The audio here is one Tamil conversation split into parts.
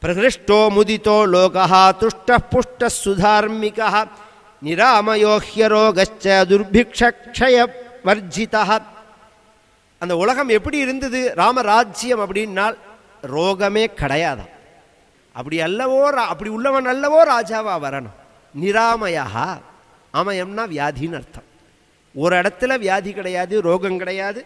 பிரகிருஷ்டோ முதித்தோ லோகா துஷ்ட புஷ்ட சுதார்மிகா நிராமயோஹ்யரோகச்ச துர்பிக்ஷய வர்ஜிதா அந்த உலகம் எப்படி இருந்தது ராமராஜ்யம் அப்படின்னால் ரோகமே கிடையாதாம் அப்படி அல்லவோ ரா- அப்படி உள்ளவன் அல்லவோ ராஜாவா வரணும் நிராமயா அமயம்னா வியாதின்னு அர்த்தம் ஒரு இடத்துல வியாதி கிடையாது ரோகம் கிடையாது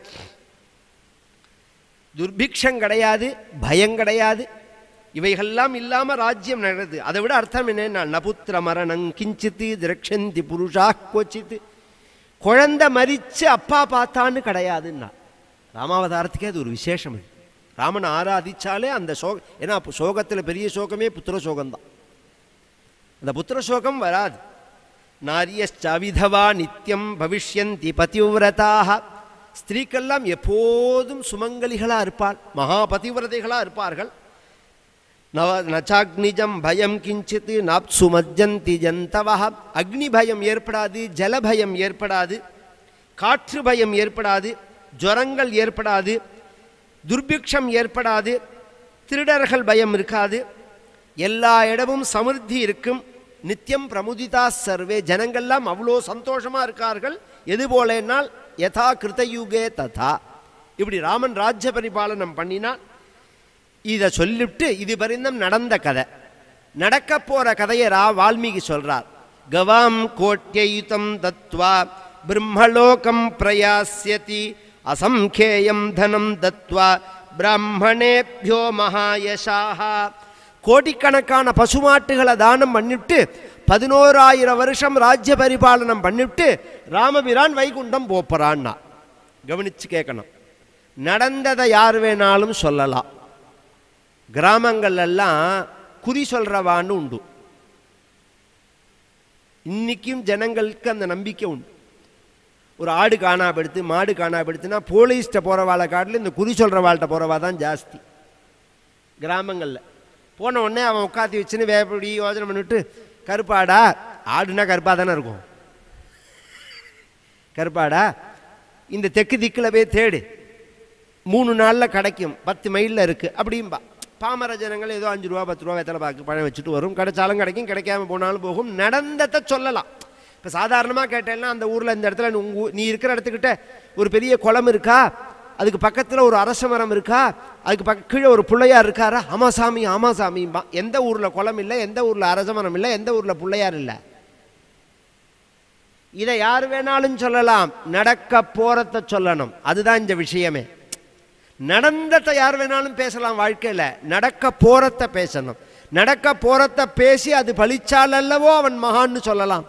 துர்பிக்ஷம் கிடையாது பயம் கிடையாது இவைகள்லாம் இல்லாம ராஜ்யம் நடக்குது அதை விட அர்த்தம் என்ன நபுத்திர மரணம் கிஞ்சித்து திரக்ஷந்தி புருஷா கோச்சித்து குழந்தை மரிச்சு அப்பா பார்த்தான்னு கிடையாதுன்னா ராமாவதாரத்துக்கே அது ஒரு விசேஷம் இது ராமனை ஆராதிச்சாலே அந்த சோக ஏன்னா அப்போ சோகத்தில் பெரிய சோகமே புத்திர சோகம்தான் அந்த புத்திர சோகம் வராது நாரியஷ்டவிதவா நித்தியம் பவிஷ்யந்தி பதிவிரதாக ஸ்திரீக்கெல்லாம் எப்போதும் சுமங்கலிகளாக இருப்பாள் மகா பதிவிரதைகளாக இருப்பார்கள் நவ நச்சாக்னிஜம் பயம் கிஞ்சித் நாப்சு மஜ்ஜந்தி ஜந்தவா அக்னி பயம் ஏற்படாது ஜல பயம் ஏற்படாது காற்று பயம் ஏற்படாது ஜுரங்கள் ஏற்படாது துர்பிக்ஷம் ஏற்படாது திருடர்கள் பயம் இருக்காது எல்லா இடமும் சமிருத்தி இருக்கும் நித்தியம் பிரமுதிதா சர்வே ஜனங்கள்லாம் அவ்வளோ சந்தோஷமா இருக்கார்கள் எது போலனால் யதா கிருதயுகே ததா இப்படி ராமன் ராஜ்ய பரிபாலனம் பண்ணினான் இதை சொல்லிவிட்டு இது பரிந்தம் நடந்த கதை நடக்க போற கதையை ரா வால்மீகி சொல்றார் கவாம் கோட்யயுதம் தத்வா பிரம்மலோகம் பிரயாஸ்யதி அசம்கேயம் தனம் தத்வா பிராமணேபியோ மகாயசாக கோடிக்கணக்கான பசுமாட்டுகளை தானம் பண்ணிவிட்டு பதினோராயிரம் வருஷம் ராஜ்ய பரிபாலனம் பண்ணிவிட்டு ராமபிரான் வைகுண்டம் போப்பறான்னா கவனிச்சு கேட்கணும் நடந்ததை யார் வேணாலும் சொல்லலாம் கிராமங்கள்லாம் குறி சொல்றவான்னு உண்டு இன்னைக்கும் ஜனங்களுக்கு அந்த நம்பிக்கை உண்டு ஒரு ஆடு காணாப்படுத்து மாடு காணாப்படுத்துனா போலீஸ்கிட்ட போகிறவாளை காட்டில் இந்த குறி சொல்கிறவாள்கிட்ட போகிறவா தான் ஜாஸ்தி கிராமங்களில் போன உடனே அவன் உட்காத்தி வச்சுன்னு வேப்படி யோசனை பண்ணிவிட்டு கருப்பாடா ஆடுனா கருப்பாக தானே இருக்கும் கருப்பாடா இந்த தெற்கு திக்கில் போய் தேடு மூணு நாளில் கிடைக்கும் பத்து மைலில் இருக்குது அப்படிம்பா பாமர ஜனங்கள் ஏதோ அஞ்சு ரூபா பத்து ரூபா வெத்தலை பாக்கு பழம் வச்சுட்டு வரும் கிடைச்சாலும் கிடைக்கும் கிடைக்காம போனாலும் போகும் நடந்ததை சொல்லலாம் இப்போ சாதாரணமாக கேட்டேன்னா அந்த ஊரில் இந்த இடத்துல உங்க ஊ- நீ இருக்கிற இடத்துக்கிட்ட ஒரு பெரிய குளம் இருக்கா அதுக்கு பக்கத்தில் ஒரு அரச மரம் இருக்கா அதுக்கு பக்க கீழே ஒரு பிள்ளையார் இருக்காரா ஆமா சாமி ஆமா சாமிம்பா எந்த ஊரில் குளம் இல்லை எந்த ஊரில் அரச மரம் இல்லை எந்த ஊரில் பிள்ளையார் இல்லை இதை யார் வேணாலும் சொல்லலாம் நடக்க போறத சொல்லணும் அதுதான் இந்த விஷயமே நடந்ததை யார் வேணாலும் பேசலாம் வாழ்க்கையில் நடக்க போறத பேசணும் நடக்க போறத பேசி அது பலிச்சால் அல்லவோ அவன் மகான்னு சொல்லலாம்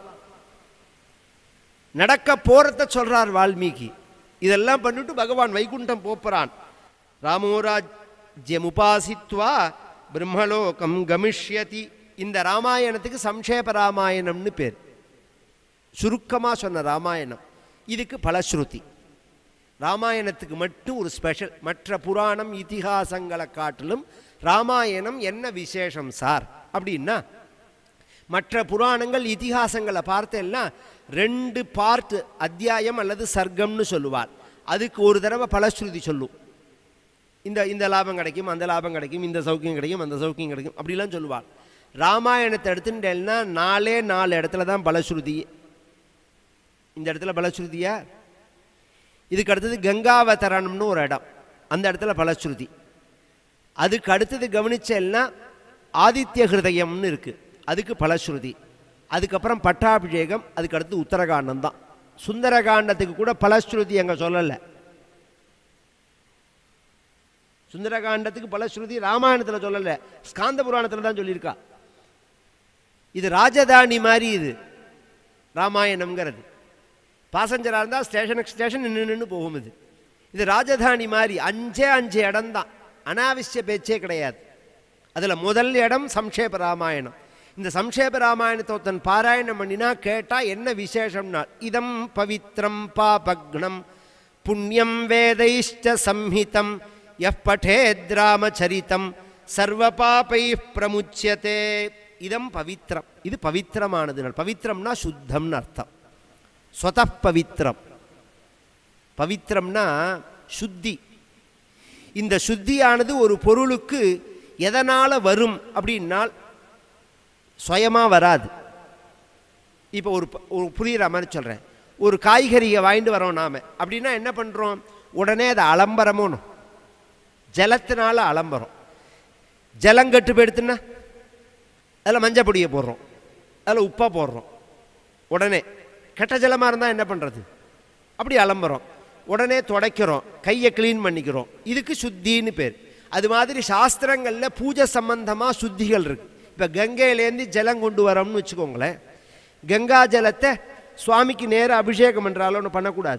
நடக்க போறத சொல்றார் வால்மீகி இதெல்லாம் பண்ணிட்டு பகவான் வைகுண்டம் போப்புறான் ராமோராஜ்யம் உபாசித்வா பிரம்மலோகம் கமிஷ்யதி இந்த ராமாயணத்துக்கு சம்ஷேப ராமாயணம்னு பேர் சுருக்கமாக சொன்ன ராமாயணம் இதுக்கு பலஸ்ருதி ராமாயணத்துக்கு மட்டும் ஒரு ஸ்பெஷல் மற்ற புராணம் இதிகாசங்களை காட்டிலும் ராமாயணம் என்ன விசேஷம் சார் அப்படின்னா மற்ற புராணங்கள் இதிகாசங்களை பார்த்தேன்னா ரெண்டு பார்ட் அத்தியாயம் அல்லது சர்க்கம்னு சொல்லுவார் அதுக்கு ஒரு தடவை பலஸ்ருதி சொல்லும் இந்த இந்த லாபம் கிடைக்கும் அந்த லாபம் கிடைக்கும் இந்த சௌக்கியம் கிடைக்கும் அந்த சௌக்கியம் கிடைக்கும் அப்படிலாம் சொல்லுவாள் ராமாயணத்தை எடுத்துட்டேன்னா நாலே நாலு இடத்துல தான் பலஸ்ருதி இந்த இடத்துல பலஸ்ருதியா இதுக்கு அடுத்தது கங்காவதரணம்னு ஒரு இடம் அந்த இடத்துல பலஸ்ருதி அதுக்கு அடுத்தது கவனிச்சேன்னா ஆதித்ய ஹிருதயம்னு இருக்கு அதுக்கு பலஸ்ருதி அதுக்கப்புறம் பட்டாபிஷேகம் அதுக்கு அடுத்து உத்தரகாண்டம் தான் சுந்தரகாண்டத்துக்கு கூட பலஸ்ருதி அங்கே சொல்லலை சுந்தரகாண்டத்துக்கு பலஸ்ருதி ராமாயணத்தில் சொல்லலை ஸ்காந்த புராணத்தில் தான் சொல்லியிருக்கா இது ராஜதானி மாதிரி இது ராமாயணம்ங்கிறது பாசஞ்சராக இருந்தால் ஸ்டேஷனுக்கு ஸ்டேஷன் நின்று நின்று போகும் இது இது ராஜதானி மாதிரி அஞ்சே அஞ்சு இடம்தான் அனாவசிய பேச்சே கிடையாது அதில் முதல் இடம் சம்ஷேப ராமாயணம் இந்த சம்ஷேப ராமாயணத்தை ஒருத்தன் பாராயணம் பண்ணினா கேட்டால் என்ன விசேஷம்னா இதம் பவித்ரம் பாபக்னம் புண்ணியம் வேதைஷ்ட சம்ஹிதம் எஃப் பட்டேத் ராமச்சரிதம் சர்வ பாபை பிரமுச்சியதே இதம் பவித்ரம் இது பவித்திரமானது பவித்திரம்னா சுத்தம்னு அர்த்தம் ஸ்வத பவித்ரம் பவித்திரம்னா சுத்தி இந்த சுத்தியானது ஒரு பொருளுக்கு எதனால் வரும் அப்படின்னால் சுயமாக வராது இப்போ ஒரு ப- ஒரு புரியுற மாதிரி சொல்கிறேன் ஒரு காய்கறியை வாங்கிட்டு வரோம் நாம் அப்படின்னா என்ன பண்ணுறோம் உடனே அதை அலம்பரமோணும் ஜலத்தினால அலம்பரம் ஜலங்கட்டு போயிடுத்துன்னா அதில் மஞ்சள் பொடியை போடுறோம் அதில் உப்பா போடுறோம் உடனே கெட்ட ஜலமாக இருந்தால் என்ன பண்ணுறது அப்படி அலம்புறோம் உடனே துடைக்கிறோம் கையை க்ளீன் பண்ணிக்கிறோம் இதுக்கு சுத்தின்னு பேர் அது மாதிரி சாஸ்திரங்களில் பூஜை சம்பந்தமாக சுத்திகள் இருக்கு இப்போ கங்கையிலேருந்து ஜலம் கொண்டு வரோம்னு வச்சுக்கோங்களேன் கங்கா ஜலத்தை சுவாமிக்கு நேராக அபிஷேகம் பண்ணுறாலும் ஒன்று பண்ணக்கூடாது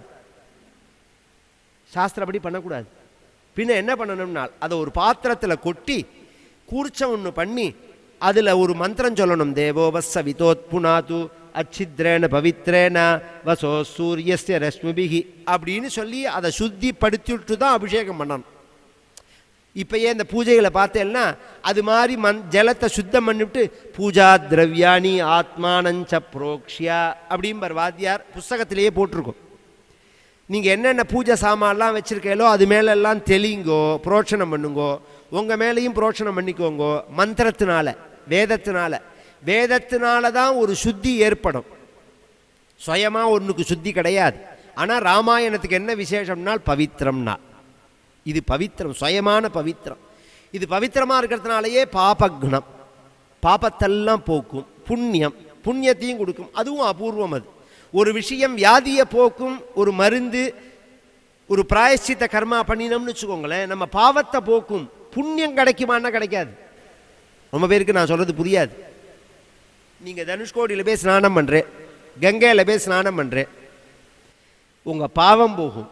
சாஸ்திரப்படி பண்ணக்கூடாது பின்ன என்ன பண்ணணும்னா அதை ஒரு பாத்திரத்தில் கொட்டி கூர்ச்சம் ஒன்று பண்ணி அதில் ஒரு மந்திரம் சொல்லணும் தேவோவஸ்ஸ விதோத்புனாது அச்சித்ரேன பவித்ரேன வசோ சூரியஸ்ய ரஷ்மிபிகி அப்படின்னு சொல்லி அதை சுத்திப்படுத்திவிட்டு தான் அபிஷேகம் பண்ணணும் இப்பயே இந்த பூஜைகளை பார்த்தேன்னா அது மாதிரி மண் ஜலத்தை சுத்தம் பண்ணிவிட்டு பூஜா திரவியாணி ஆத்மானஞ்ச புரோக்ஷியா அப்படிம்பார் வாத்தியார் புஸ்தகத்திலேயே போட்டிருக்கும் நீங்கள் என்னென்ன பூஜை சாமான்லாம் வச்சுருக்கீங்களோ அது மேலெல்லாம் தெளிங்கோ புரோட்சணம் பண்ணுங்கோ உங்கள் மேலேயும் புரோட்சணம் பண்ணிக்கோங்கோ மந்திரத்தினால வேதத்தினால வேதத்தினால தான் ஒரு சுத்தி ஏற்படும் சுயமாக ஒன்றுக்கு சுத்தி கிடையாது ஆனால் ராமாயணத்துக்கு என்ன விசேஷம்னால் பவித்திரம்னா இது பவித்திரம் சுயமான பவித்திரம் இது பவித்திரமாக இருக்கிறதுனாலயே பாபகுணம் பாபத்தெல்லாம் போக்கும் புண்ணியம் புண்ணியத்தையும் கொடுக்கும் அதுவும் அபூர்வம் அது ஒரு விஷயம் வியாதியை போக்கும் ஒரு மருந்து ஒரு பிராயஷ்சித்த கர்மா பண்ணினோம்னு வச்சுக்கோங்களேன் நம்ம பாவத்தை போக்கும் புண்ணியம் கிடைக்குமான்னா கிடைக்காது ரொம்ப பேருக்கு நான் சொல்கிறது புரியாது நீங்கள் தனுஷ்கோடியில் போய் ஸ்நானம் பண்ணுறேன் கங்கையில் போய் ஸ்நானம் பண்ணுறேன் உங்கள் பாவம் போகும்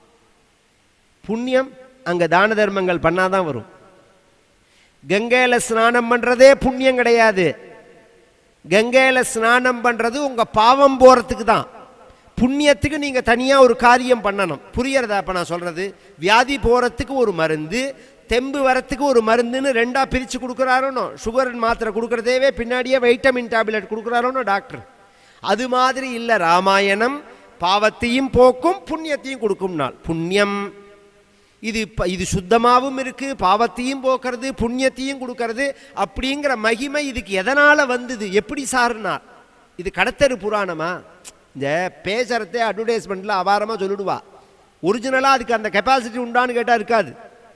புண்ணியம் அங்கே தான தர்மங்கள் பண்ணாதான் வரும் கங்கையில் ஸ்நானம் பண்ணுறதே புண்ணியம் கிடையாது கங்கையில் ஸ்நானம் பண்ணுறது உங்கள் பாவம் போகிறதுக்கு தான் புண்ணியத்துக்கு நீங்கள் தனியாக ஒரு காரியம் பண்ணணும் புரியறதா அப்போ நான் சொல்கிறது வியாதி போகிறதுக்கு ஒரு மருந்து தெம்பு வரத்துக்கு ஒரு மருந்துன்னு ரெண்டாக பிரித்து கொடுக்குறாரோனோ சுகர் மாத்திரை கொடுக்குறதேவே பின்னாடியே வைட்டமின் டேப்லெட் கொடுக்குறாரோனோ டாக்டர் அது மாதிரி இல்லை ராமாயணம் பாவத்தையும் போக்கும் புண்ணியத்தையும் கொடுக்கும் நாள் புண்ணியம் இது இப்போ இது சுத்தமாகவும் இருக்குது பாவத்தையும் போக்குறது புண்ணியத்தையும் கொடுக்கறது அப்படிங்கிற மகிமை இதுக்கு எதனால் வந்தது எப்படி சாருனார் இது கடத்தரு புராணமா இந்த பேசுகிறதே அட்வர்டைஸ்மெண்ட்டில் அபாரமாக சொல்லிடுவா ஒரிஜினலாக அதுக்கு அந்த கெப்பாசிட்டி உண்டான்னு கேட்டால் இருக்காது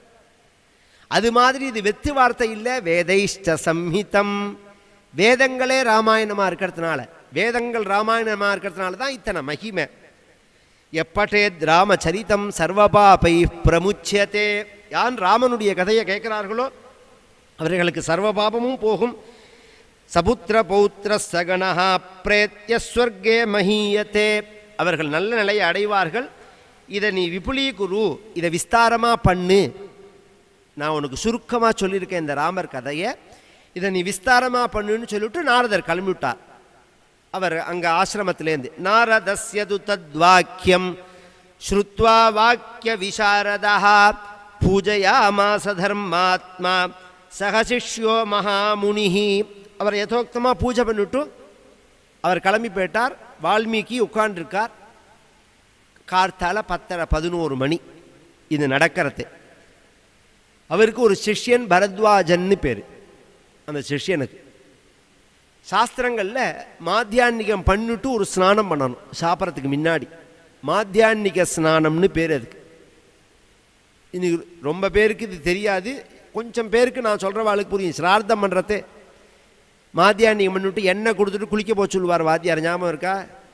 அது மாதிரி இது வெத்து வார்த்தை இல்லை வேதைஷ்ட சம்ஹிதம் வேதங்களே ராமாயணமாக இருக்கிறதுனால வேதங்கள் ராமாயணமாக இருக்கிறதுனால தான் இத்தனை மகிமை எப்பட்டேத் ராமச்சரிதம் சர்வபாபை பிரமுச்சியத்தே யான் ராமனுடைய கதையை கேட்கிறார்களோ அவர்களுக்கு சர்வபாபமும் போகும் சபுத்திர பௌத்திர சகனஹா பிரேத்திய ஸ்வர்கே மஹீயத்தே அவர்கள் நல்ல நிலையை அடைவார்கள் இதை நீ விபுலீகுரு இதை விஸ்தாரமாக பண்ணு நான் உனக்கு சுருக்கமாக சொல்லியிருக்கேன் இந்த ராமர் கதையை இதை நீ விஸ்தாரமாக பண்ணுன்னு சொல்லிவிட்டு நாரதர் கிளம்பிவிட்டார் அவர் அங்கே ஆசிரமத்திலேருந்து நாரதஸ்யது தத்வாக்கியம் ஸ்ருத்வா வாக்கிய விசாரதா பூஜயாமாச தர்மாத்மா சகசிஷ்யோ மகாமுனிஹி அவர் யதோக்தமாக பூஜை பண்ணிவிட்டு அவர் கிளம்பி போயிட்டார் வால்மீகி உட்காண்டிருக்கார் கார்த்தால பத்தரை பதினோரு மணி இது நடக்கிறது அவருக்கு ஒரு சிஷ்யன் பரத்வாஜன்னு பேர் அந்த சிஷ்யனுக்கு சாஸ்திரங்களில் மாத்தியான்னிகம் பண்ணிட்டு ஒரு ஸ்நானம் பண்ணணும் சாப்பிட்றதுக்கு முன்னாடி மாத்தியான்னிக ஸ்நானம்னு பேர் அதுக்கு இன்னைக்கு ரொம்ப பேருக்கு இது தெரியாது கொஞ்சம் பேருக்கு நான் சொல்கிற வாழ்க்கை புரியும் சிரார்த்தம் பண்ணுறதே மாத்தியான்னிகம் பண்ணிவிட்டு எண்ணெய் கொடுத்துட்டு குளிக்க போக சொல்லுவார் வாத்தியார் ஞாபகம் இருக்கா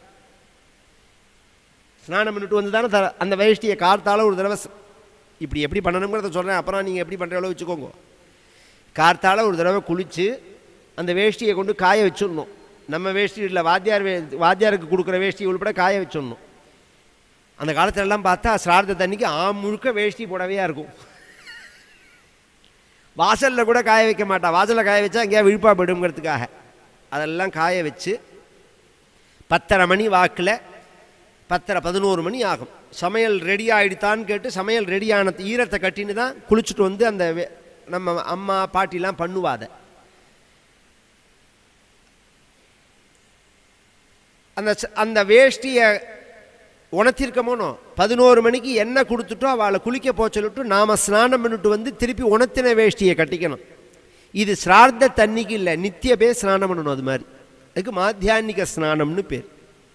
ஸ்நானம் பண்ணிட்டு வந்து தானே த அந்த வேஷ்டியை கார்த்தால ஒரு தடவை ஸ்- இப்படி எப்படி பண்ணணுங்கிறத சொல்கிறேன் அப்புறம் நீங்கள் எப்படி பண்ணுறவளோ வச்சுக்கோங்க கார்த்தால ஒரு தடவை குளித்து அந்த வேஷ்டியை கொண்டு காய வச்சிடணும் நம்ம வேஷ்டி இல்லை வாத்தியார் வே வாத்தியாருக்கு கொடுக்குற வேஷ்டி உள்பட காய வச்சிடணும் அந்த காலத்துலலாம் பார்த்தா சிரார்த்த தண்ணிக்கு ஆ முழுக்க வேஷ்டி புடவையாக இருக்கும் வாசலில் கூட காய வைக்க மாட்டா வாசலில் காய வச்சா எங்கேயா விழுப்பா போயிடுங்கிறதுக்காக அதெல்லாம் காய வச்சு பத்தரை மணி வாக்கில் பத்தரை பதினோரு மணி ஆகும் சமையல் ரெடி ஆகிடுத்தான்னு கேட்டு சமையல் ரெடி ஆன ஈரத்தை கட்டின்னு தான் குளிச்சுட்டு வந்து அந்த வே- நம்ம அம்மா பாட்டிலாம் பண்ணுவாத அந்த ச- அந்த வேஷ்டியை உணர்த்திருக்கமோனோ பதினோரு மணிக்கு எண்ணெய் கொடுத்துட்டோ அவளை குளிக்க போக சொல்லிட்டு நாம் ஸ்நானம் பண்ணிட்டு வந்து திருப்பி உணர்த்தின வேஷ்டியை கட்டிக்கணும் இது சிரார்த்த தண்ணிக்கு இல்லை நித்திய பேர் ஸ்நானம் பண்ணணும் அது மாதிரி அதுக்கு மாத்தியானிக ஸ்நானம்னு பேர்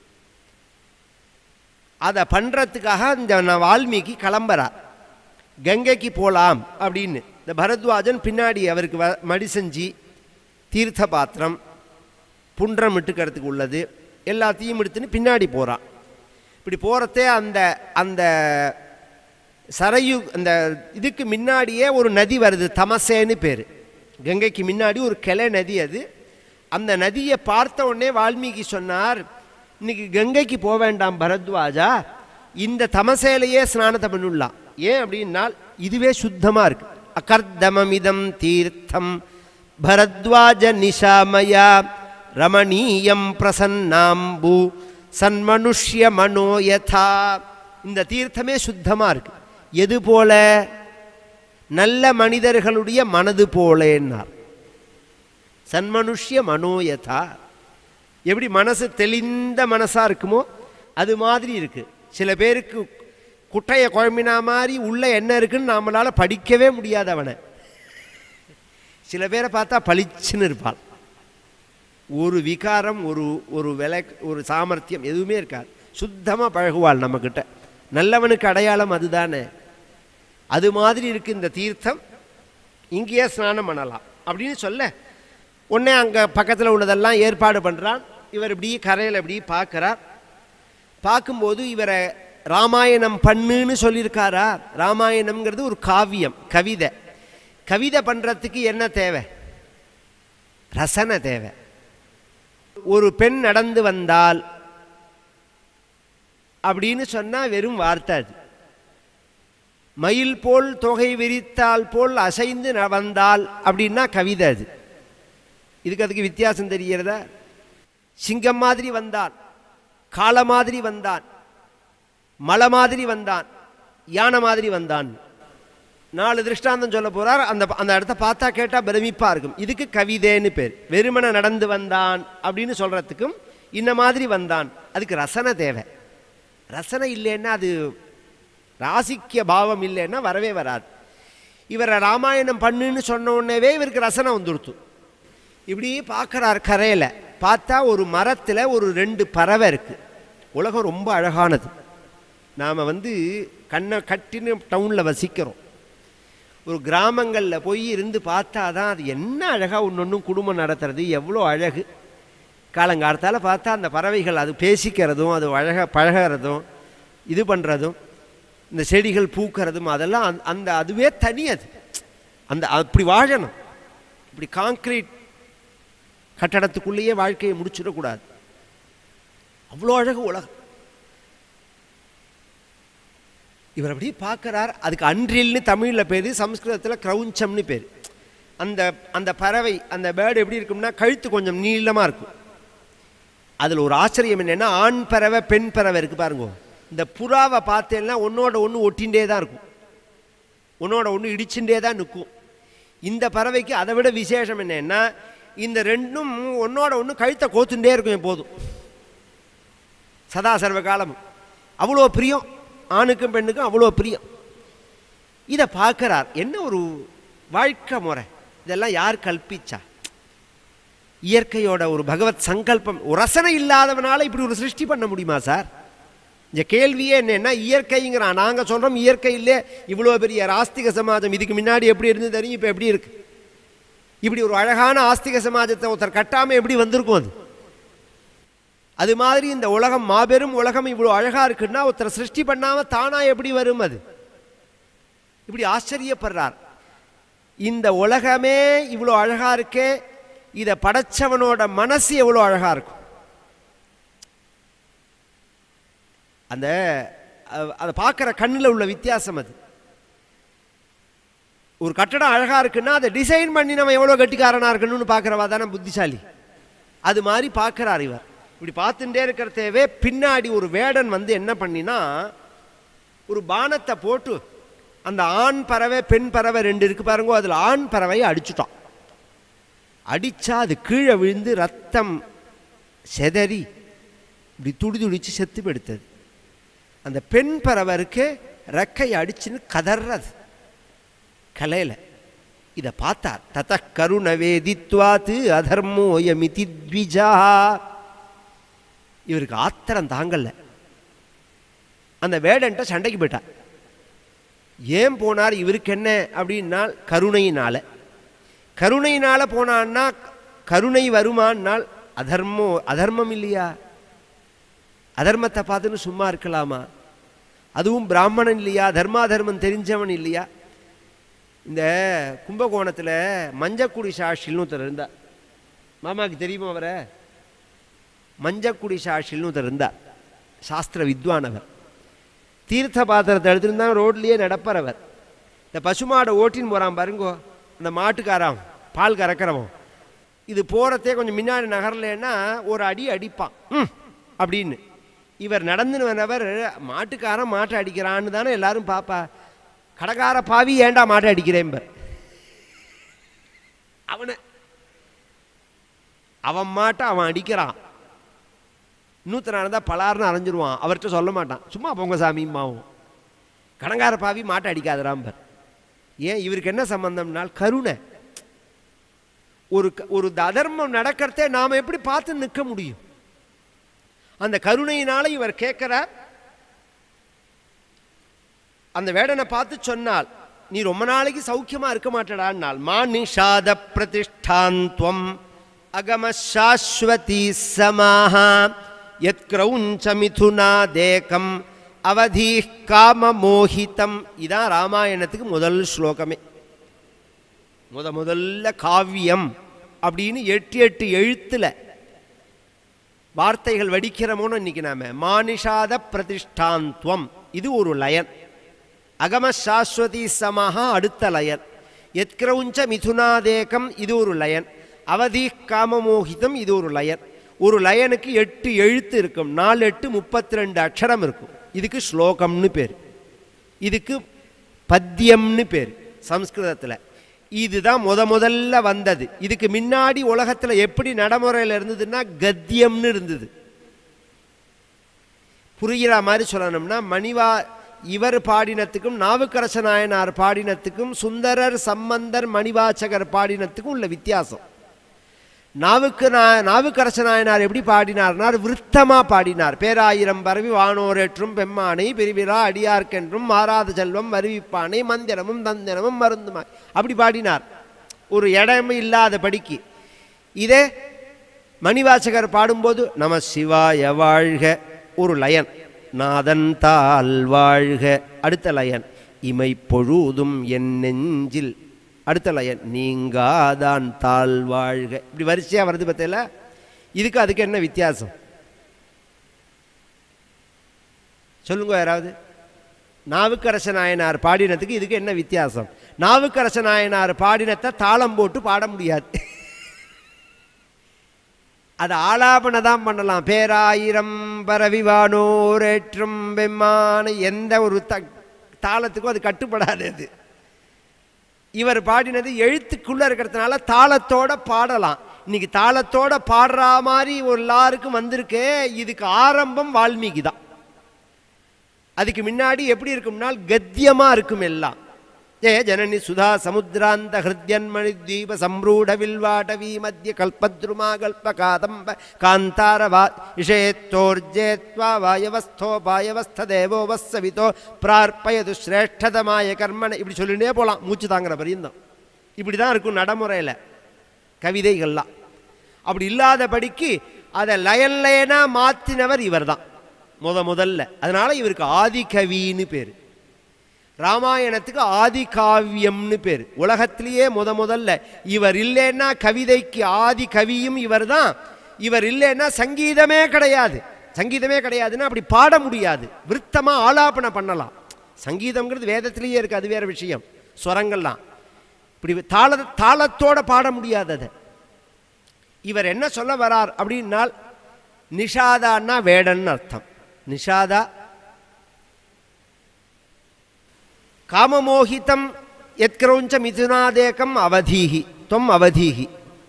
அதை பண்ணுறதுக்காக இந்த நான் வால்மீகி கிளம்புறார் கங்கைக்கு போகலாம் அப்படின்னு இந்த பரத்வாஜன் பின்னாடி அவருக்கு வ மடி செஞ்சு தீர்த்த பாத்திரம் புன்றம் இட்டுக்கிறதுக்கு உள்ளது எல்லாத்தையும் எடுத்துன்னு பின்னாடி போகிறான் இப்படி போகிறதே அந்த அந்த சரையு அந்த இதுக்கு முன்னாடியே ஒரு நதி வருது தமசேன்னு பேர் கங்கைக்கு முன்னாடி ஒரு கிளை நதி அது அந்த நதியை பார்த்த உடனே வால்மீகி சொன்னார் இன்னைக்கு கங்கைக்கு போக வேண்டாம் பரத்வாஜா இந்த தமசேலையே ஸ்நானத்தை பண்ணிடலாம் ஏன் அப்படின்னால் இதுவே சுத்தமாக இருக்கு அகர்தமமிதம் தீர்த்தம் பரத்வாஜ நிஷாமயா ரமணீயம் பிரசன்னாம்பு சன்மனுஷ்ய மனோயதா இந்த தீர்த்தமே சுத்தமாக இருக்கு எது போல நல்ல மனிதர்களுடைய மனது போலேன்னார் சன்மனுஷ்ய மனோயதா எப்படி மனசு தெளிந்த மனசாக இருக்குமோ அது மாதிரி இருக்கு சில பேருக்கு குட்டையை குழம்பினா மாதிரி உள்ள என்ன இருக்குன்னு நம்மளால் படிக்கவே முடியாது அவனை சில பேரை பார்த்தா பளிச்சுன்னு இருப்பாள் ஒரு விகாரம் ஒரு ஒரு விலை ஒரு சாமர்த்தியம் எதுவுமே இருக்காது சுத்தமாக பழகுவாள் நம்மக்கிட்ட நல்லவனுக்கு அடையாளம் அதுதானே அது மாதிரி இருக்கு இந்த தீர்த்தம் இங்கேயே ஸ்நானம் பண்ணலாம் அப்படின்னு சொல்ல உடனே அங்கே பக்கத்தில் உள்ளதெல்லாம் ஏற்பாடு பண்ணுறான் இவர் இப்படி கரையில் இப்படி பார்க்குறார் பார்க்கும்போது இவரை ராமாயணம் பண்ணுன்னு சொல்லியிருக்காரா ராமாயணம்ங்கிறது ஒரு காவியம் கவிதை கவிதை பண்ணுறதுக்கு என்ன தேவை ரசனை தேவை ஒரு பெண் நடந்து வந்தால் அப்படின்னு சொன்னால் வெறும் வார்த்தை அது மயில் போல் தொகை விரித்தால் போல் அசைந்து ந- வந்தால் அப்படின்னா கவிதை அது இதுக்கு அதுக்கு வித்தியாசம் தெரிகிறதா சிங்கம் மாதிரி வந்தான் காளை மாதிரி வந்தான் மலை மாதிரி வந்தான் யானை மாதிரி வந்தான் நாலு திருஷ்டாந்தம் சொல்ல போறார் அந்த அந்த இடத்த பார்த்தா கேட்டால் பிரமிப்பா இருக்கும் இதுக்கு கவிதைன்னு பேர் வெறுமனை நடந்து வந்தான் அப்படின்னு சொல்றதுக்கும் இந்த மாதிரி வந்தான் அதுக்கு ரசனை தேவை ரசனை இல்லைன்னா அது ராசிக்கிய பாவம் இல்லைன்னா வரவே வராது இவரை ராமாயணம் பண்ணுன்னு சொன்ன உடனேவே இவருக்கு ரசனை வந்துடுத்து இப்படி பார்க்குறார் கரையில் பார்த்தா ஒரு மரத்தில் ஒரு ரெண்டு பறவை இருக்குது உலகம் ரொம்ப அழகானது நாம் வந்து கண்ணை கட்டின்னு டவுனில் வசிக்கிறோம் ஒரு கிராமங்களில் போய் இருந்து பார்த்தா தான் அது என்ன அழகாக ஒன்று குடும்பம் நடத்துறது எவ்வளோ அழகு காலங்காலத்தால் பார்த்தா அந்த பறவைகள் அது பேசிக்கிறதும் அது அழக பழகிறதும் இது பண்ணுறதும் இந்த செடிகள் பூக்கிறதும் அதெல்லாம் அந்த- அந்த அதுவே தனி அது அந்த அப்படி வாழணும் இப்படி காங்க்ரீட் கட்டடத்துக்குள்ளேயே வாழ்க்கையை முடிச்சிடக்கூடாது அவ்வளோ அழகு உலகம் இவர் அப்படி பார்க்கறார் அதுக்கு அன்றில்னு தமிழில் பேர் சம்ஸ்கிருதத்தில் கிரௌஞ்சம்னு பேர் அந்த அந்த பறவை அந்த பேர்டு எப்படி இருக்கும்னா கழுத்து கொஞ்சம் நீளமாக இருக்கும் அதில் ஒரு ஆச்சரியம் என்னென்னா ஆண் பறவை பெண் பறவை இருக்குது பாருங்க இந்த புறாவை பார்த்தேன்னா ஒன்றோட ஒன்று ஒட்டிகிட்டே தான் இருக்கும் ஒன்றோட ஒன்று இடிச்சுட்டே தான் நிற்கும் இந்த பறவைக்கு அதை விட விசேஷம் என்னன்னா இந்த ரெண்டும் ஒன்றோட ஒன்று கழுத்தை கோத்துட்டே இருக்கும் எப்போதும் சதா சர்வ காலமும் அவ்வளோ பிரியம் ஆணுக்கும் பெண்ணுக்கும் அவ்வளோ பிரியம் இதை பார்க்கறார் என்ன ஒரு வாழ்க்கை முறை இதெல்லாம் யார் கல்பிச்சா இயற்கையோட ஒரு பகவத் சங்கல்பம் ஒரு ரசனை இல்லாதவனால இப்படி ஒரு சிருஷ்டி பண்ண முடியுமா சார் இந்த கேள்வியே என்னன்னா இயற்கைங்கிறான் நாங்கள் சொல்கிறோம் இயற்கை இல்லே இவ்வளோ பெரிய ஆஸ்திக சமாஜம் இதுக்கு முன்னாடி எப்படி இருந்து தெரியும் இப்போ எப்படி இருக்கு இப்படி ஒரு அழகான ஆஸ்திக சமாஜத்தை ஒருத்தர் கட்டாமல் எப்படி வந்திருக்கும் அது அது மாதிரி இந்த உலகம் மாபெரும் உலகம் இவ்வளோ அழகாக இருக்குன்னா ஒருத்தர் சிருஷ்டி பண்ணாமல் தானா எப்படி வரும் அது இப்படி ஆச்சரியப்படுறார் இந்த உலகமே இவ்வளோ அழகாக இருக்கே இதை படைச்சவனோட மனசு எவ்வளோ அழகாக இருக்கும் அந்த அ- அதை பார்க்குற கண்ணில் உள்ள வித்தியாசம் அது ஒரு கட்டடம் அழகாக இருக்குன்னா அதை டிசைன் பண்ணி நம்ம எவ்வளோ கட்டிக்காரனாக இருக்கணும்னு பார்க்குறவா தானே புத்திசாலி அது மாதிரி பார்க்குறார் இவர் இப்படி பார்த்துட்டே இருக்கிறதேவே பின்னாடி ஒரு வேடன் வந்து என்ன பண்ணினா ஒரு பானத்தை போட்டு அந்த ஆண் பறவை பெண் பறவை ரெண்டு இருக்கு பாருங்க அதில் ஆண் பறவையை அடிச்சுட்டான் அடிச்சா அது கீழே விழுந்து ரத்தம் செதறி இப்படி துடி துடிச்சு செத்து போயிடுத்தது அந்த பெண் பறவை இருக்கு ரெக்கையை அடிச்சுன்னு கதறது கலையில் இதை பார்த்தார் தத கருண வேதித்வாத்து அதர்மோயமிதி த்விஜா இவருக்கு ஆத்திரம் தாங்கல அந்த வேடன்ட்ட சண்டைக்கு போயிட்டார் ஏன் போனார் இவருக்கு என்ன அப்படின்னா கருணையினால கருணையினால போனான்னா கருணை வருமானால் அதர்மோ அதர்மம் இல்லையா அதர்மத்தை பார்த்துன்னு சும்மா இருக்கலாமா அதுவும் பிராமணன் இல்லையா தர்மாதர்மம் தெரிஞ்சவன் இல்லையா இந்த கும்பகோணத்தில் மஞ்சக்குடி சாஷில்னு ஒருத்தர் இருந்தார் மாமாவுக்கு தெரியுமா அவரை மஞ்சக்குடி சாஷில்னு ஒருத்தர் இருந்தார் சாஸ்திர வித்வானவர் தீர்த்த பாத்திரத்தை எடுத்துருந்தா ரோட்லேயே நடப்பறவர் இந்த பசுமாடை ஓட்டின்னு போகிறான் பாருங்கோ அந்த மாட்டுக்காரான் பால் கறக்கிறவன் இது போகிறதே கொஞ்சம் முன்னாடி நகரலைன்னா ஒரு அடி அடிப்பான் ம் அப்படின்னு இவர் நடந்துன்னு வந்தவர் மாட்டுக்காரன் மாட்டை அடிக்கிறான்னு தானே எல்லாரும் பாப்பா கடைக்கார பாவி ஏன்டா மாட்டை அடிக்கிறேன் அவனை அவன் மாட்டை அவன் அடிக்கிறான் இன்னொருத்தன் நடந்தால் பலார்னு அரைஞ்சிருவான் அவர்கிட்ட சொல்ல மாட்டான் சும்மா பொங்க சாமியுமாவும் கடங்கார பாவி மாட்டை அடிக்காதராம்பர் ஏன் இவருக்கு என்ன சம்பந்தம்னால் கருணை ஒரு க- ஒரு அதர்மம் நடக்கிறதே நாம் எப்படி பார்த்து நிற்க முடியும் அந்த கருணையினால இவர் கேட்கிறார் அந்த வேடனை பார்த்து சொன்னால் நீ ரொம்ப நாளைக்கு சௌக்கியமா இருக்க மாட்டடான்னால் மா நிஷாத பிரதிஷ்டாந்த்வம் அகம சாஸ்வதி சமாஹ யத் கிரௌஞ்ச மிதுனா தேகம் அவதி காம மோகிதம் இதான் ராமாயணத்துக்கு முதல் ஸ்லோகமே முத முதல்ல காவியம் அப்படின்னு எட்டு எட்டு எழுத்துல வார்த்தைகள் வடிக்கிறமோன்னு இன்னைக்கு நாம மானிஷாத பிரதிஷ்டாந்த்வம் இது ஒரு லயன் அகம சாஸ்வதி சமஹா அடுத்த லயன் எத்கிரௌஞ்ச மிதுனாதேகம் இது ஒரு லயன் அவதி காமமோகிதம் இது ஒரு லயன் ஒரு லயனுக்கு எட்டு எழுத்து இருக்கும் நாலு எட்டு முப்பத்தி ரெண்டு அக்ஷரம் இருக்கும் இதுக்கு ஸ்லோகம்னு பேர் இதுக்கு பத்தியம்னு பேர் சம்ஸ்கிருதத்தில் இதுதான் முத முதல்ல வந்தது இதுக்கு முன்னாடி உலகத்தில் எப்படி நடைமுறையில் இருந்ததுன்னா கத்தியம்னு இருந்தது புரிகிற மாதிரி சொல்லணும்னா மணிவா இவர் பாடினத்துக்கும் நாவுக்கரச நாயனார் பாடினத்துக்கும் சுந்தரர் சம்பந்தர் மணிவாச்சகர் பாடினத்துக்கும் உள்ள வித்தியாசம் நாவுக்கு நா நாவுக்கரச நாயனார் எப்படி பாடினார்னார் விருத்தமாக பாடினார் பேராயிரம் பரவி வானோரேற்றும் பெம்மானை பெருவிழா அடியார்க்கென்றும் மாறாத செல்வம் வருவிப்பானை மந்திரமும் தந்திரமும் மருந்துமாய் அப்படி பாடினார் ஒரு இடமே இல்லாத படிக்கு இதே மணிவாசகர் பாடும்போது நம சிவாய வாழ்க ஒரு லயன் நாதன் தால் வாழ்க அடுத்த லயன் இமை பொழுதும் என் நெஞ்சில் அடுத்த லயன் நீங்காதான் தாழ் வாழ்க இப்படி வரிசையாக வருது பார்த்தீங்களா இதுக்கு அதுக்கு என்ன வித்தியாசம் சொல்லுங்க யாராவது நாவுக்கரச நாயனார் பாடினத்துக்கு இதுக்கு என்ன வித்தியாசம் நாவுக்கரச நாயனார் பாடினத்தை தாளம் போட்டு பாட முடியாது அது ஆலாபனை தான் பண்ணலாம் பேராயிரம் பரவிவானோரேற்றும் வெம்மான எந்த ஒரு த தாளத்துக்கும் அது கட்டுப்படாது அது இவர் பாடினது எழுத்துக்குள்ளே இருக்கிறதுனால தாளத்தோட பாடலாம் இன்னைக்கு தாளத்தோட பாடுற மாதிரி ஒரு எல்லாருக்கும் வந்திருக்கே இதுக்கு ஆரம்பம் வால்மீகி தான் அதுக்கு முன்னாடி எப்படி இருக்கும்னால் கத்தியமாக இருக்கும் எல்லாம் ஜெய ஜனனி சுதா சமுத்திராந்த ஹிருத்யன்மணி தீப சம்ரூட வில்வாடவி மத்திய கல்பத்ருமா கல்ப காதம்ப காந்தார வா இஷேத்தோர்ஜேத்வா வாயவஸ்தோ வாயவஸ்த தேவோ வஸ்ஸவிதோ பிரார்ப்பயது சிரேஷ்டதமாய கர்மன இப்படி சொல்லிட்டே போகலாம் மூச்சு தாங்குற பரியந்தம் இப்படி தான் இருக்கும் நடைமுறையில் கவிதைகள்லாம் அப்படி இல்லாதபடிக்கு அதை லயன் லயனாக மாற்றினவர் இவர் தான் முத முதல்ல அதனால இவருக்கு ஆதிகவின்னு பேர் ராமாயணத்துக்கு ஆதி காவியம்னு பேர் உலகத்திலேயே முத முதல்ல இவர் இல்லைன்னா கவிதைக்கு ஆதி கவியும் இவர் தான் இவர் இல்லைன்னா சங்கீதமே கிடையாது சங்கீதமே கிடையாதுன்னா அப்படி பாட முடியாது விருத்தமாக ஆலாபனை பண்ணலாம் சங்கீதம்ங்கிறது வேதத்திலேயே இருக்குது அது வேற விஷயம் ஸ்வரங்கள்லாம் இப்படி தாள தாளத்தோட பாட முடியாது அதை இவர் என்ன சொல்ல வரார் அப்படின்னால் நிஷாதான்னா வேடன்னு அர்த்தம் நிஷாதா காமமோகிதம் எத்கிரௌஞ்ச மிதுனாதேகம் அவதீகி தொம் அவதீகி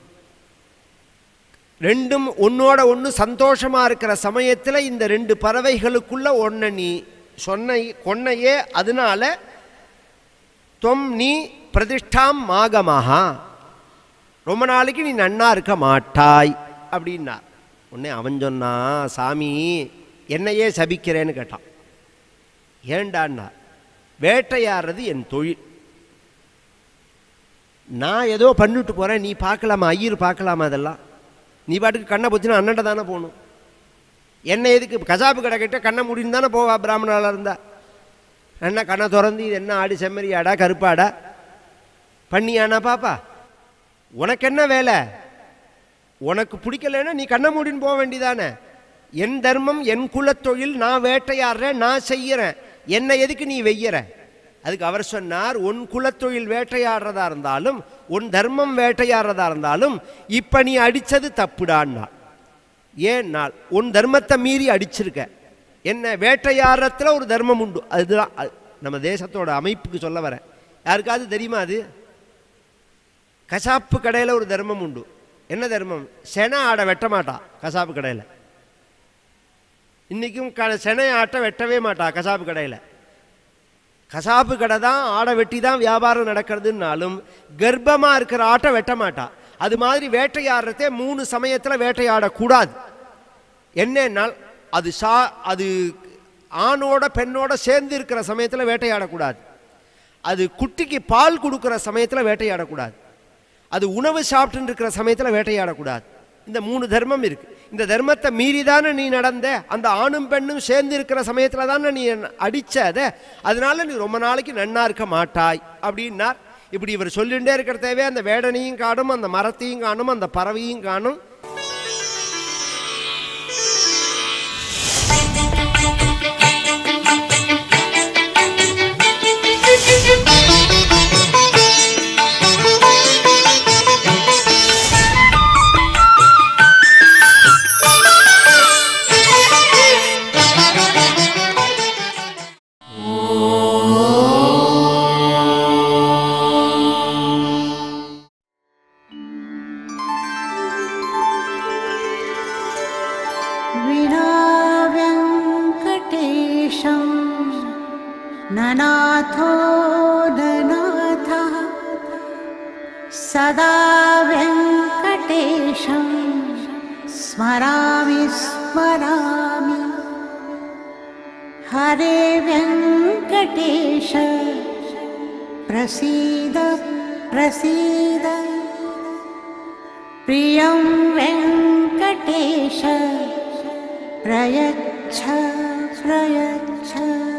ரெண்டும் ஒன்னோட ஒன்று சந்தோஷமாக இருக்கிற சமயத்தில் இந்த ரெண்டு பறவைகளுக்குள்ள ஒன்றை நீ சொன்ன கொன்னையே அதனால தொம் நீ பிரதிஷ்டாம் மாகமஹா ரொம்ப நாளைக்கு நீ நன்னா இருக்க மாட்டாய் அப்படின்னா உடனே அவன் சொன்னான் சாமி என்னையே சபிக்கிறேன்னு கேட்டான் ஏண்டான்னா வேட்டையாடுறது என் தொழில் நான் ஏதோ பண்ணிட்டு போகிறேன் நீ பார்க்கலாமா ஐயர் பார்க்கலாமா அதெல்லாம் நீ பாட்டுக்கு கண்ணை பொத்தினா அண்ணன்ட்ட தானே போகணும் என்ன எதுக்கு கசாப்பு கடை கிட்ட கண்ணை முடின்னு தானே போவா பிராமணாலாக இருந்தா என்ன கண்ணை திறந்து இது என்ன ஆடு செம்மறியாடா கருப்பாடா பண்ணியானா பாப்பா உனக்கு என்ன வேலை உனக்கு பிடிக்கலைன்னா நீ கண்ணை மூடின்னு போக வேண்டியதானே என் தர்மம் என் குலத்தொழில் நான் வேட்டையாடுறேன் நான் செய்யறேன் என்னை எதுக்கு நீ வெய்யற அதுக்கு அவர் சொன்னார் உன் குலத்தொழில் வேட்டையாடுறதா இருந்தாலும் உன் தர்மம் வேட்டையாடுறதா இருந்தாலும் இப்ப நீ அடிச்சது தப்புடான்னா ஏன் நாள் உன் தர்மத்தை மீறி அடிச்சிருக்க என்ன வேட்டையாடுறதுல ஒரு தர்மம் உண்டு அதுதான் அது நம்ம தேசத்தோட அமைப்புக்கு சொல்ல வரேன் யாருக்காவது தெரியுமா அது கசாப்பு கடையில் ஒரு தர்மம் உண்டு என்ன தர்மம் சென ஆடை வெட்ட மாட்டா கசாப்பு கடையில் இன்றைக்கும் க செனை ஆட்டை வெட்டவே மாட்டா கசாப்பு கடையில் கசாப்பு கடை தான் ஆடை வெட்டி தான் வியாபாரம் நடக்கிறதுனாலும் கர்ப்பமாக இருக்கிற ஆட்டை வெட்ட மாட்டா அது மாதிரி வேட்டையாடுறதே மூணு சமயத்தில் வேட்டையாடக்கூடாது என்னன்னால் அது சா அது ஆணோட பெண்ணோட சேர்ந்து இருக்கிற சமயத்தில் வேட்டையாடக்கூடாது அது குட்டிக்கு பால் கொடுக்குற சமயத்தில் வேட்டையாடக்கூடாது அது உணவு சாப்பிட்டு இருக்கிற சமயத்தில் வேட்டையாடக்கூடாது இந்த மூணு தர்மம் இருக்கு இந்த தர்மத்தை மீறி தானே நீ நடந்த அந்த ஆணும் பெண்ணும் சேர்ந்து இருக்கிற சமயத்தில் தானே நீ அடிச்ச அதை அதனால நீ ரொம்ப நாளைக்கு நன்னா இருக்க மாட்டாய் அப்படின்னார் இப்படி இவர் சொல்லிகிட்டே இருக்கிற தேவை அந்த வேடனையும் காணும் அந்த மரத்தையும் காணும் அந்த பறவையும் காணும் विनाव्यङ्कटेशं ननाथो ननाथः सदा व्यङ्कटेशं स्मरामि स्मरामि हरे व्यङ्कटेश प्रसीद प्रसीद प्रियं वेङ्कटेश प्रयच्छ प्रयच्छ